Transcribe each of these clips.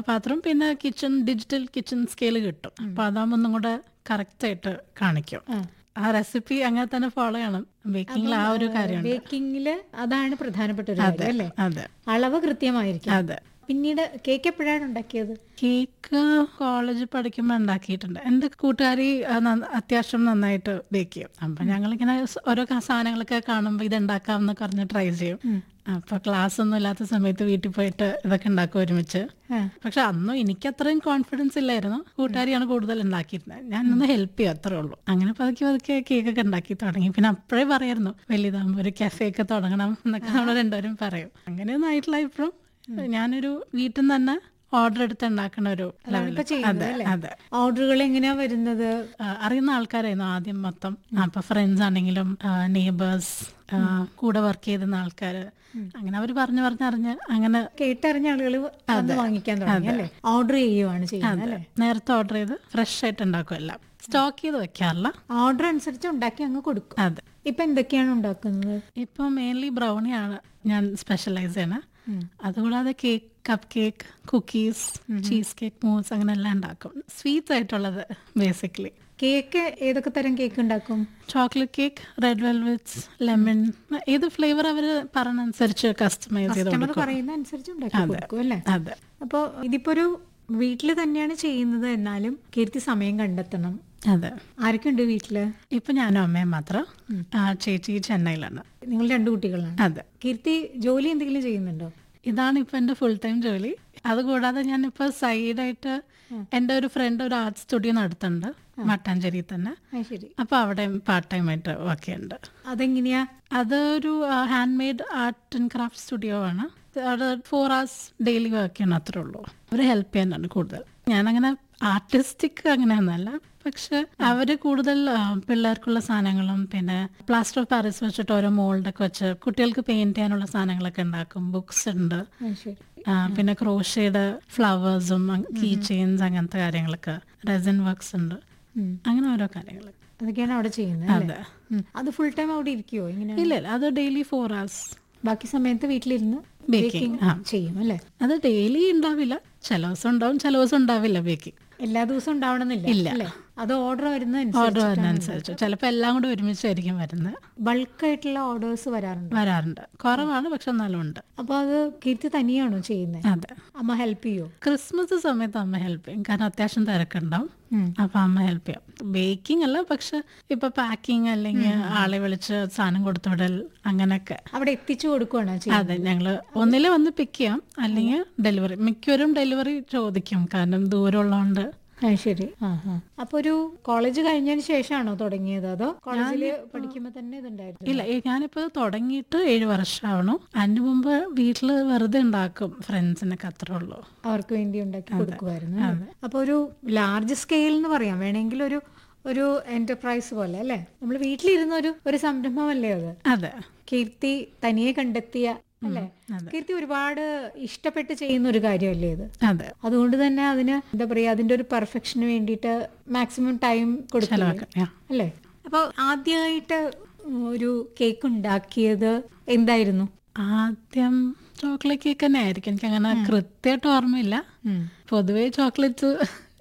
പാത്രം പിന്നെ kitchen digital kitchen scale കിട്ടും അപ്പൊ അതാകുമ്പോൾ ഒന്നും കൂടെ കറക്റ്റ് ആയിട്ട് കാണിക്കും ആ. ആ റെസിപ്പി അങ്ങനെ തന്നെ ഫോളോ ചെയ്യണം ബേക്കിംഗിൽ ആ ഒരു കാര്യമുണ്ട് ബേക്കിങ്ങില് അതാണ് പ്രധാനപ്പെട്ട ഒരു കാര്യം അല്ലേ അതെ അളവ് കൃത്യമായിരിക്കും അതെ പിന്നീട് കേക്ക് എപ്പോഴാണ് ഉണ്ടാക്കിയത് കേക്ക് കോളേജിൽ പഠിക്കുമ്പോൾ ഉണ്ടാക്കിയിട്ടുണ്ട് എൻ്റെ കൂട്ടുകാരി ആ, നന്ന- അത്യാവശ്യം നന്നായിട്ട് ബേക്ക് ചെയ്യും അപ്പം ഞങ്ങളിങ്ങനെ സ് ഓരോ ക- സാധനങ്ങളൊക്കെ കാണുമ്പോൾ ഇത് ഉണ്ടാക്കാമെന്ന് പറഞ്ഞ് ട്രൈ ചെയ്യും അപ്പൊ ക്ലാസ് ഒന്നും ഇല്ലാത്ത സമയത്ത് വീട്ടിൽ പോയിട്ട് ഇതൊക്കെ ഉണ്ടാക്കും ഒരുമിച്ച് ആ. പക്ഷെ അന്നും എനിക്ക് അത്രയും കോൺഫിഡൻസ് ഇല്ലായിരുന്നു കൂട്ടുകാരിയാണ് കൂടുതൽ ഉണ്ടാക്കിയിരുന്നത് ഞാൻ ഒന്ന് ഹെൽപ്പ് ചെയ്യും അത്രേ ഉള്ളൂ അങ്ങനെ പതുക്കെ പതുക്കെ കേക്കൊക്കെ ഉണ്ടാക്കി തുടങ്ങി പിന്നെ അപ്പോഴേ പറയായിരുന്നു വലുതാകുമ്പോൾ ഒരു കഫേ ഒക്കെ തുടങ്ങണം എന്നൊക്കെ നമ്മൾ രണ്ടുപേരും പറയും അങ്ങനെയൊന്നും ആയിട്ടില്ല ഇപ്പോഴും ഞാനൊരു വീട്ടിൽ നിന്ന് തന്നെ ഓർഡർ എടുത്ത് ഉണ്ടാക്കുന്ന ഒരു ലെവൽ ഇപ്പൊ ചെയ്യുന്നത് അതെ അല്ലേ? അതെ ഓർഡറുകൾ എങ്ങനെയാ വരുന്നത് ആ, അറിയുന്ന ആൾക്കാരായിരുന്നു ആദ്യം മൊത്തം അപ്പൊ ഫ്രണ്ട്സ് ആണെങ്കിലും നെയ്ബേഴ്സ് കൂടെ വർക്ക് ചെയ്തിരുന്ന ആൾക്കാര് അങ്ങനെ അവർ പറഞ്ഞു പറഞ്ഞറിഞ്ഞ് അങ്ങനെ കേട്ടറിഞ്ഞ ആളുകൾ വന്ന് വാങ്ങിക്കാൻ തുടങ്ങി അല്ലേ ഓർഡർ ചെയ്യുവാണ് ചെയ്യുന്നത് അല്ലേ നേരത്തെ ഓർഡർ ചെയ്ത് ഫ്രഷ് ആയിട്ട് ഉണ്ടാക്കും എല്ലാം സ്റ്റോക്ക് ചെയ്ത് വെക്കാറില്ല ഓർഡർ അനുസരിച്ച് ഉണ്ടാക്കി അങ്ങ് കൊടുക്കും അതെ ഇപ്പൊ എന്തൊക്കെയാണ് ഉണ്ടാക്കുന്നത് ഇപ്പൊ മെയിൻലി ബ്രൗണിയാണ് ഞാൻ സ്പെഷ്യലൈസ് ചെയ്യണത് അതുകൂടാതെ cake cup cake cookies cheese cake mousse അങ്ങനെ എല്ലാം ഉണ്ടാക്കും സ്വീറ്റ്സ് ആയിട്ടുള്ളത് ബേസിക്കലി കേക്ക് ഏതൊക്കെ തരം കേക്ക് ഉണ്ടാക്കും chocolate cake red velvets lemon ഏത് ഫ്ലേവർ അവർ പറഞ്ഞനുസരിച്ച് കസ്റ്റമൈസ് ചെയ്ത് കസ്റ്റമർ കൊടുക്കും പറയുന്ന അനുസരിച്ച് ഉണ്ടാക്കി കൊടുക്കും അല്ലേ അതെ അപ്പോൾ ഇതിപ്പോ ഒരു വീട്ടിൽ തന്നെയാണ് ചെയ്യുന്നത് എന്നാലും കീർത്തി സമയം കണ്ടെത്തണം അതെ ആരൊക്കെയുണ്ട് വീട്ടില് ഇപ്പൊ ഞാനും അമ്മയും മാത്രം ആ, ചേച്ചി ചെന്നൈയിലാണ് നിങ്ങൾ രണ്ടു കുട്ടികളാണ് അതെ കീർത്തി ജോലി എന്തെങ്കിലും ചെയ്യുന്നുണ്ടോ ഇതാണ് ഇപ്പൊ എന്റെ ഫുൾ ടൈം ജോലി അതുകൂടാതെ ഞാൻ ഇപ്പൊ സൈഡായിട്ട് എന്റെ ഒരു ഫ്രണ്ട് ഒരു ആർട്ട് സ്റ്റുഡിയോ നടത്തുന്നുണ്ട് മട്ടാഞ്ചേരി തന്നെ അത് ശരി അപ്പൊ അവിടെ പാർട്ട് ടൈം ആയിട്ട് വർക്ക് ചെയ്യുന്നുണ്ട് അതെങ്ങനെയാ അതൊരു hand made art and craft studio ആണ് അവിടെ ഫോർ hours ഡെയിലി വർക്ക് ചെയ്യണം അത്രേ ഉള്ളൂ അവർ ഹെൽപ്പ് ചെയ്യാനാണ് കൂടുതൽ ഞാനങ്ങനെ ആർട്ടിസ്റ്റിക് അങ്ങനെയൊന്നല്ല പക്ഷെ അവര് കൂടുതൽ ആ, പിള്ളേർക്കുള്ള സാധനങ്ങളും പിന്നെ പ്ലാസ്റ്റർ ഓഫ് പാരീസ് വെച്ചിട്ട് ഓരോ മോൾഡൊക്കെ വെച്ച് കുട്ടികൾക്ക് പെയിന്റ് ചെയ്യാനുള്ള സാധനങ്ങളൊക്കെ ഉണ്ടാക്കും ബുക്സ് ഉണ്ട് അത് ശരി ആ, പിന്നെ ക്രോഷയുടെ ഫ്ലവേഴ്സും കീ ചെയിൻസ് അങ്ങനത്തെ കാര്യങ്ങളൊക്കെ റെസിൻ വർക്ക്സ് ഉണ്ട് ഉം. അങ്ങനെ ഓരോ കാര്യങ്ങൾ അതൊക്കെയാണ് അവിടെ ചെയ്യുന്നത് അല്ലേ? അതെ ഉം. അത് ഫുൾ ടൈം അവിടെ ഇരിക്കുവോ ഇങ്ങനെ ഇല്ല ഇല്ല അത് ഡെയിലി ഫോർ hours ബാക്കി സമയത്ത് വീട്ടിലിരുന്ന് ബേക്കിംഗ് ആ ചെയ്യും അല്ലേ അത് ഡെയിലി ഉണ്ടാവില്ല ചില ദിവസം ഉണ്ടാവും ചില ദിവസം ഉണ്ടാവില്ല ബേക്കിംഗ് എല്ലാ ദിവസവും ഉണ്ടാവണമെന്നില്ല ഇല്ല. അല്ലേ അത് ഓർഡർ വരുന്ന ഓർഡർ വരുന്നതനുസരിച്ച് ചിലപ്പോൾ എല്ലാം കൂടെ ഒരുമിച്ചായിരിക്കും വരുന്നത് ബൾക്കായിട്ടുള്ള ഓർഡേഴ്സ് വരാറുണ്ട് വരാറുണ്ട് കുറവാണ് പക്ഷെ എന്നാലും ഉണ്ട് അപ്പൊ അത് കീർത്തി തനിയാണോ ചെയ്യുന്നത് അതെ അമ്മ ഹെൽപ്പ് ചെയ്യോ ക്രിസ്മസ് സമയത്ത് അമ്മ ഹെൽപ്പ് ചെയ്യും കാരണം അത്യാവശ്യം തിരക്കുണ്ടാവും ഉം. അപ്പൊ അമ്മ ഹെൽപ്പ് ചെയ്യും ബേക്കിംഗ് അല്ല പക്ഷെ ഇപ്പൊ പാക്കിംഗ് അല്ലെങ്കിൽ ആളെ വിളിച്ച് സാധനം കൊടുത്തുവിടൽ അങ്ങനെയൊക്കെ അവിടെ എത്തിച്ചു കൊടുക്കുവാണോ ചെയ്യുന്നത് അതെ ഞങ്ങള് ഒന്നില് വന്ന് പിക്ക് ചെയ്യാം അല്ലെങ്കിൽ ഡെലിവറി മിക്കവരും ഡെലിവറി ചോദിക്കും കാരണം ദൂരമുള്ളതുകൊണ്ട് ആ ശരി ആ ആ അപ്പൊ ഒരു കോളേജ് കഴിഞ്ഞതിന് ശേഷമാണോ തുടങ്ങിയത് അതോ കോളേജിൽ പഠിക്കുമ്പോ തന്നെ ഇതുണ്ടായിരുന്നു ഇല്ല ഈ ഞാനിപ്പോ തുടങ്ങിയിട്ട് ഏഴ് വർഷമാവണു അതിന് മുമ്പ് വീട്ടില് വെറുതെ ഉണ്ടാക്കും ഫ്രണ്ട്സിനൊക്കെ അത്രേ ഉള്ളൂ അവർക്ക് വേണ്ടി ഉണ്ടാക്കി കൊടുക്കുമായിരുന്നു അല്ലേ? അപ്പൊ ഒരു ലാർജ് സ്കെയിൽ എന്ന് പറയാം വേണമെങ്കിൽ ഒരു ഒരു എന്റർപ്രൈസ് പോലെ അല്ലേ നമ്മൾ വീട്ടിലിരുന്ന ഒരു ഒരു സംരംഭമല്ലേ അത് അതെ കീർത്തി തനിയെ കണ്ടെത്തിയ അല്ലേ കീർത്തി ഒരുപാട് ഇഷ്ടപ്പെട്ട് ചെയ്യുന്ന ഒരു കാര്യമല്ലേ ഇത് അതെ അതുകൊണ്ട് തന്നെ അതിന് എന്താ പറയാ അതിന്റെ ഒരു പെർഫെക്ഷന് വേണ്ടിയിട്ട് മാക്സിമം ടൈം കൊടുക്കില്ലേ ചെലവാക്കാം Yeah. അല്ലേ അപ്പോൾ ആദ്യമായിട്ട് ഒരു കേക്ക് ഉണ്ടാക്കിയത് എന്തായിരുന്നു ആദ്യം ചോക്ലേറ്റ് കേക്ക് തന്നെ ആയിരിക്കും എനിക്ക് അങ്ങനെ കൃത്യമായിട്ട് ഓർമ്മയില്ല പൊതുവേ ചോക്ലേറ്റ്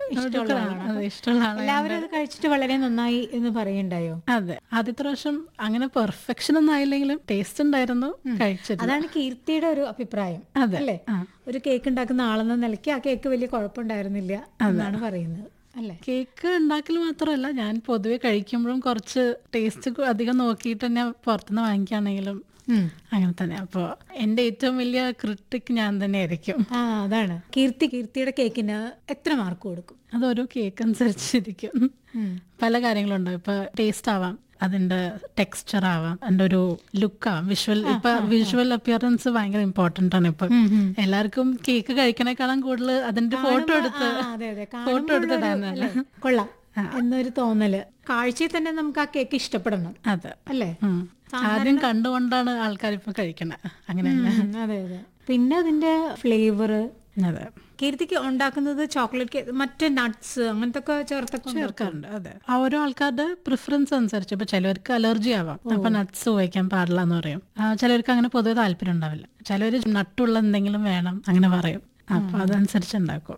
അതെ ഇഷ്ടമുള്ള ആളാണ് എല്ലാവരും അത് കഴിച്ചിട്ട് വളരെ നന്നായി എന്ന് പറയണ്ടായോ അതെ ആദ്യത്തെ പ്രാവശ്യം അങ്ങനെ പെർഫെക്ഷൻ ഒന്നും ആയില്ലെങ്കിലും ടേസ്റ്റ് ഉണ്ടായിരുന്നു കഴിച്ചിട്ട് അതാണ് കീർത്തിയുടെ ഒരു അഭിപ്രായം അതെ അല്ലേ ആ. ഒരു കേക്ക് ഉണ്ടാക്കുന്ന ആളെന്ന നിലയ്ക്ക് ആ കേക്ക് വലിയ കുഴപ്പമുണ്ടായിരുന്നില്ല എന്നാണ് പറയുന്നത് അല്ലേ കേക്ക് ഉണ്ടാക്കൽ മാത്രമല്ല ഞാൻ പൊതുവെ കഴിക്കുമ്പോഴും കുറച്ച് ടേസ്റ്റ് അധികം നോക്കിയിട്ട് തന്നെ പുറത്തുനിന്ന് വാങ്ങിക്കുകയാണെങ്കിലും ഉം. അങ്ങനെ തന്നെ അപ്പോൾ എൻ്റെ ഏറ്റവും വലിയ ക്രിട്ടിക് ഞാൻ തന്നെ ആയിരിക്കും ആ അതാണ് കീർത്തി കീർത്തിയുടെ കേക്കിന് എത്ര മാർക്ക് കൊടുക്കും അത് ഓരോ കേക്ക് അനുസരിച്ചിരിക്കും പല കാര്യങ്ങളുണ്ട് ഇപ്പൊ ടേസ്റ്റ് ആവാം അതിന്റെ ടെക്സ്ചർ ആവാം അതിന്റെ ഒരു ലുക്ക് ആവാം വിഷ്വൽ ഇപ്പൊ വിഷ്വൽ അപ്പിയറൻസ് ഭയങ്കര ഇമ്പോർട്ടന്റ് ആണ് ഇപ്പൊ എല്ലാവർക്കും കേക്ക് കഴിക്കണേക്കാളും കൂടുതൽ അതിന്റെ ഫോട്ടോ എടുത്ത് ആ, അതെ അതെ ഫോട്ടോ എടുത്തിടാനാണ് അല്ലേ? കൊള്ളാം എന്നൊരു തോന്നല് കാഴ്ചയിൽ തന്നെ നമുക്ക് ആ കേക്ക് ഇഷ്ടപ്പെടണം അതെ അല്ലേ ഉം. ആദ്യം കണ്ടുകൊണ്ടാണ് ആൾക്കാർ ഇപ്പൊ കഴിക്കണത് അങ്ങനെ തന്നെ ഉം, അതെ അതെ പിന്നെ അതിന്റെ ഫ്ലേവർ അതെ കീർത്തിക്ക് ഉണ്ടാക്കുന്നത് ചോക്ലേറ്റ് കേക്ക് മറ്റേ നട്ട്സ് അങ്ങനത്തെ ഒക്കെ ചേർത്തൊക്കെ ഉണ്ടാക്കും. ചേർക്കാറുണ്ട് അതെ ആ ഓരോ ആൾക്കാരുടെ പ്രിഫറൻസ് അനുസരിച്ച് ഇപ്പൊ ചിലവർക്ക് അലർജി ആവാം അപ്പൊ നട്ട്സ് ഉപയോഗിക്കാൻ പാടില്ല എന്ന് പറയും ആ, ചിലർക്ക് അങ്ങനെ പൊതുവെ താല്പര്യം ഉണ്ടാവില്ല ചിലവര് നട്ടുള്ള എന്തെങ്കിലും വേണം അങ്ങനെ പറയും അപ്പൊ അതനുസരിച്ച് ഉണ്ടാക്കും